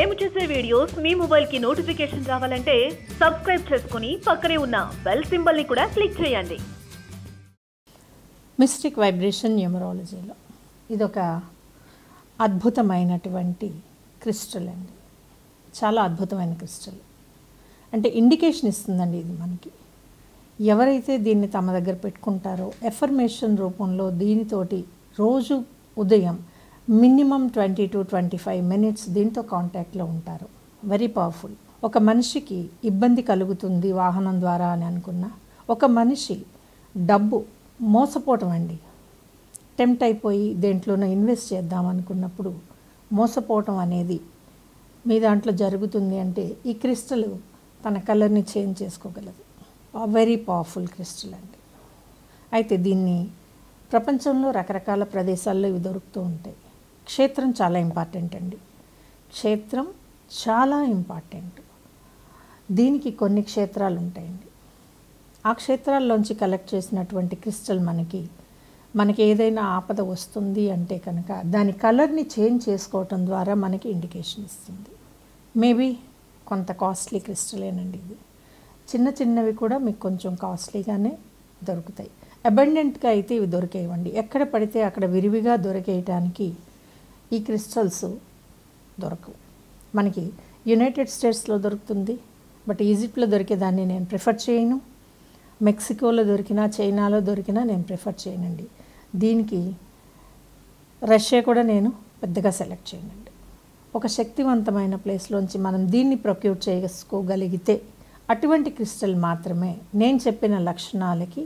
మేము చేసే వీడియోస్ మీ మొబైల్ కి నోటిఫికేషన్ రావాలంటే సబ్స్క్రైబ్ చేసుకుని పక్కనే ఉన్న బెల్ సింబల్ ని కూడా క్లిక్ చేయండి మిస్టిక్ వైబ్రేషన్ న్యూమరాలజీలో ఇదొక అద్భుతమైనటువంటి క్రిస్టల్ అండి చాలా అద్భుతమైన క్రిస్టల్ అంటే ఇండికేషన్ ఇస్తుందండి ఇది మనకి ఎవరైతే దీన్ని తమ దగ్గర పెట్టుకుంటారో ఎఫర్మేషన్ రూపంలో దీనితోటి రోజు ఉదయం minimum twenty to twenty five minutes దీంతో కాంటాక్ట్లో ఉంటారు వెరీ పవర్ఫుల్ ఒక మనిషికి ఇబ్బంది కలుగుతుంది వాహనం ద్వారా అని అనుకున్నా ఒక మనిషి డబ్బు మోసపోవటం అండి టెంప్ట్ అయిపోయి దేంట్లోనో ఇన్వెస్ట్ చేద్దాం అనుకున్నప్పుడు మోసపోవటం అనేది మీ దాంట్లో జరుగుతుంది అంటే ఈ క్రిస్టల్ తన కలర్ని చేంజ్ చేసుకోగలదు వెరీ పవర్ఫుల్ క్రిస్టల్ అండి అయితే దీన్ని ప్రపంచంలో రకరకాల ప్రదేశాల్లో ఇవి దొరుకుతూ ఉంటాయి క్షేత్రం చాలా ఇంపార్టెంట్ అండి క్షేత్రం చాలా ఇంపార్టెంట్ దీనికి కొన్ని క్షేత్రాలు ఉంటాయండి ఆ క్షేత్రాల్లోంచి కలెక్ట్ చేసినటువంటి క్రిస్టల్ మనకి మనకి ఏదైనా ఆపద వస్తుంది అంటే కనుక దాని కలర్ని చేంజ్ చేసుకోవటం ద్వారా మనకి ఇండికేషన్ ఇస్తుంది మేబీ కొంత కాస్ట్లీ క్రిస్టలేనండి ఇది చిన్న చిన్నవి కూడా మీకు కొంచెం కాస్ట్లీగానే దొరుకుతాయి అబండెంట్గా అయితే ఇవి దొరికేవండి ఎక్కడ పడితే అక్కడ విరివిగా దొరికేయటానికి ఈ క్రిస్టల్స్ దొరకవు మనకి యునైటెడ్ స్టేట్స్లో దొరుకుతుంది బట్ ఈజిప్ట్లో దొరికేదాన్ని నేను ప్రిఫర్ చేయను మెక్సికోలో దొరికినా చైనాలో దొరికినా నేను ప్రిఫర్ చేయనండి దీనికి రష్యా కూడా నేను పెద్దగా సెలెక్ట్ చేయనండి ఒక శక్తివంతమైన ప్లేస్లోంచి మనం దీన్ని ప్రొక్యూర్ చేసుకోగలిగితే అటువంటి క్రిస్టల్ మాత్రమే నేను చెప్పిన లక్షణాలకి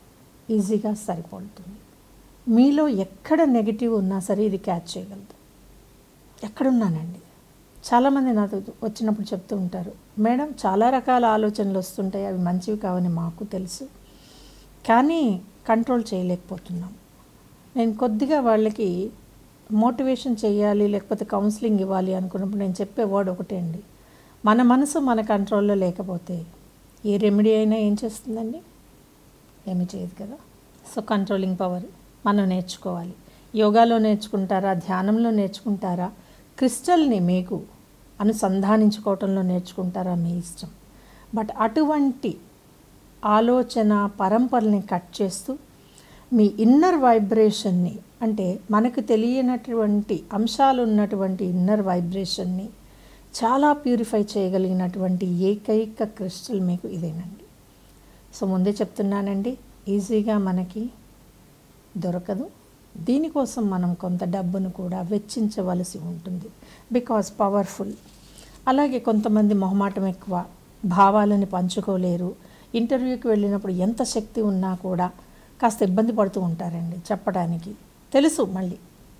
ఈజీగా సరిపడుతుంది మీలో ఎక్కడ నెగిటివ్ ఉన్నా సరే ఇది క్యాచ్ చేయగలదు ఎక్కడున్నానండి చాలామంది నాతో వచ్చినప్పుడు చెప్తూ ఉంటారు మేడం చాలా రకాల ఆలోచనలు వస్తుంటాయి అవి మంచివి కావని మాకు తెలుసు కానీ కంట్రోల్ చేయలేకపోతున్నాం నేను కొద్దిగా వాళ్ళకి మోటివేషన్ చేయాలి లేకపోతే కౌన్సిలింగ్ ఇవ్వాలి అనుకున్నప్పుడు నేను చెప్పే వర్డ్ ఒకటే అండి మన మనసు మన కంట్రోల్లో లేకపోతే ఏ రెమెడీ అయినా ఏం చేస్తుందండి ఏమి చేయదు కదా సో కంట్రోలింగ్ పవర్ మనం నేర్చుకోవాలి యోగాలో నేర్చుకుంటారా ధ్యానంలో నేర్చుకుంటారా క్రిస్టల్ని మీకు అనుసంధానించుకోవటంలో నేర్చుకుంటారా మీ ఇష్టం బట్ అటువంటి ఆలోచన పరంపరని కట్ చేస్తూ మీ ఇన్నర్ వైబ్రేషన్ని అంటే మనకు తెలియనటువంటి అంశాలు ఉన్నటువంటి ఇన్నర్ వైబ్రేషన్ని చాలా ప్యూరిఫై చేయగలిగినటువంటి ఏకైక క్రిస్టల్ మీకు ఇదేనండి సో ముందే చెప్తున్నానండి ఈజీగా మనకి దొరకదు దీనికోసం మనం కొంత డబ్బును కూడా వెచ్చించవలసి ఉంటుంది బికాజ్ పవర్ఫుల్ అలాగే కొంతమంది మొహమాటం ఎక్కువ భావాలని పంచుకోలేరు ఇంటర్వ్యూకి వెళ్ళినప్పుడు ఎంత శక్తి ఉన్నా కూడా కాస్త ఇబ్బంది పడుతూ ఉంటారండి చెప్పడానికి తెలుసు మళ్ళీ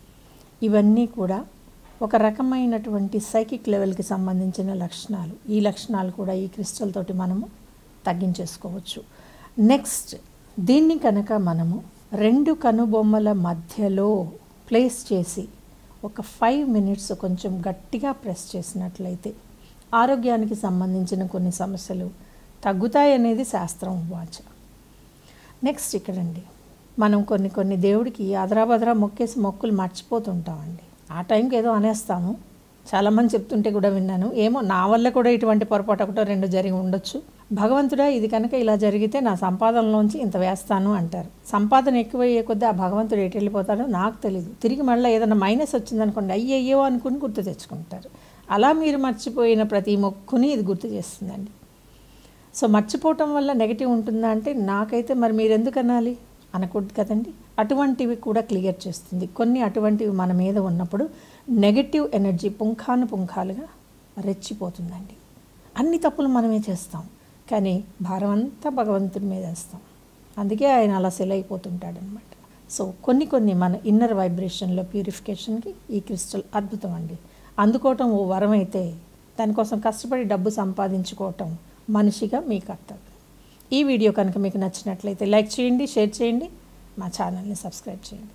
ఇవన్నీ కూడా ఒక రకమైనటువంటి సైకిక్ లెవెల్కి సంబంధించిన లక్షణాలు ఈ లక్షణాలు కూడా ఈ క్రిస్టల్ తోటి మనము తగ్గించేసుకోవచ్చు నెక్స్ట్ దీన్ని కనుక మనము రెండు కనుబొమ్మల మధ్యలో ప్లేస్ చేసి ఒక ఫైవ్ మినిట్స్ కొంచెం గట్టిగా ప్రెస్ చేసినట్లయితే ఆరోగ్యానికి సంబంధించిన కొన్ని సమస్యలు తగ్గుతాయి అనేది శాస్త్రం వాచ నెక్స్ట్ ఇక్కడండి మనం కొన్ని కొన్ని దేవుడికి అదరాబదరా మొక్కేసి మొక్కులు మర్చిపోతుంటామండి ఆ టైంకి ఏదో అనేస్తాము చాలామంది చెప్తుంటే కూడా విన్నాను ఏమో నా వల్ల కూడా ఇటువంటి పొరపాటు ఒకటో రెండు జరిగి ఉండొచ్చు భగవంతుడా ఇది కనుక ఇలా జరిగితే నా సంపాదనలోంచి ఇంత వేస్తాను అంటారు సంపాదన ఎక్కువయ్యే కొద్దీ ఆ భగవంతుడు ఎటు వెళ్ళిపోతాడో నాకు తెలియదు తిరిగి మళ్ళీ ఏదైనా మైనస్ వచ్చిందనుకోండి అయ్యయ్యో అనుకుని గుర్తు తెచ్చుకుంటారు అలా మీరు మర్చిపోయిన ప్రతి మొక్కుని ఇది గుర్తు చేస్తుందండి సో మర్చిపోవటం వల్ల నెగిటివ్ ఉంటుందా అంటే నాకైతే మరి మీరు ఎందుకు అనాలి అనకూడదు కదండి అటువంటివి కూడా క్లియర్ చేస్తుంది కొన్ని అటువంటివి మన మీద ఉన్నప్పుడు నెగటివ్ ఎనర్జీ పుంఖాను పుంఖాలుగా రెచ్చిపోతుందండి అన్ని తప్పులు మనమే చేస్తాం కానీ భారం అంతా భగవంతుడి మీద వేస్తాం అందుకే ఆయన అలా సెల్ అయిపోతుంటాడనమాట సో కొన్ని కొన్ని మన ఇన్నర్ వైబ్రేషన్లో ప్యూరిఫికేషన్కి ఈ క్రిస్టల్ అద్భుతం అండి అందుకోవటం ఓ వరం అయితే దానికోసం కష్టపడి డబ్బు సంపాదించుకోవటం మనిషిగా మీ కర్తవ్యం ఈ వీడియో కనుక మీకు నచ్చినట్లయితే లైక్ చేయండి షేర్ చేయండి మా ఛానల్ని సబ్స్క్రైబ్ చేయండి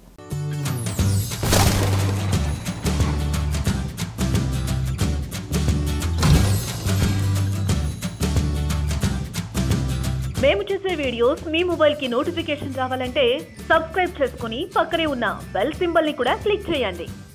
మేము చేసే వీడియోస్ మీ మొబైల్ కి నోటిఫికేషన్ రావాలంటే సబ్స్క్రైబ్ చేసుకుని పక్కనే ఉన్న బెల్ సింబల్ ని కూడా క్లిక్ చేయండి